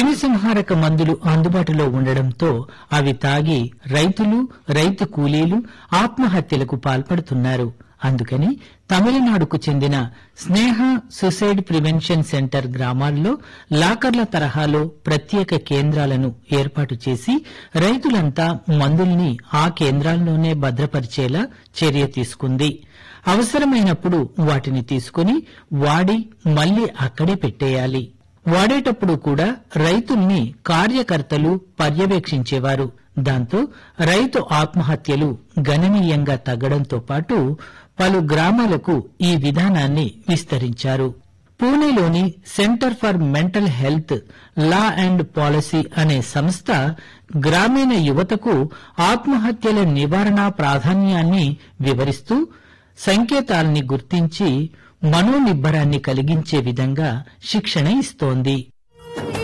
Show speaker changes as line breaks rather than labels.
క్రిమిసంహారక మందులు అందుబాటులో ఉండడంతో అవి తాగి రైతులు రైతు కూలీలు ఆత్మహత్యలకు పాల్పడుతున్నారు అందుకని తమిళనాడుకు చెందిన స్నేహ సూసైడ్ ప్రివెన్షన్ సెంటర్ గ్రామాల్లో లాకర్ల తరహాలో ప్రత్యేక కేంద్రాలను ఏర్పాటు చేసి రైతులంతా మందుల్ని ఆ కేంద్రాల్లోనే భద్రపరిచేలా చర్య తీసుకుంది అవసరమైనప్పుడు వాటిని తీసుకుని వాడి మళ్లీ అక్కడే పెట్టేయాలి వాడేటప్పుడు కూడా రైతుల్ని కార్యకర్తలు పర్యవేక్షించేవారు దాంతో రైతు ఆత్మహత్యలు గణనీయంగా తగ్గడంతో పాటు పలు గ్రామాలకు ఈ విధానాన్ని విస్తరించారు పూణేలోని centre for mental health law and policy అనే సంస్థ గ్రామీణ యువతకు ఆత్మహత్యల నివారణ ప్రాధాన్యాన్ని వివరిస్తూ సంకేతాల్ని గుర్తించి మనోనిబ్బరాన్ని కలిగించే విధంగా శిక్షణ ఇస్తోంది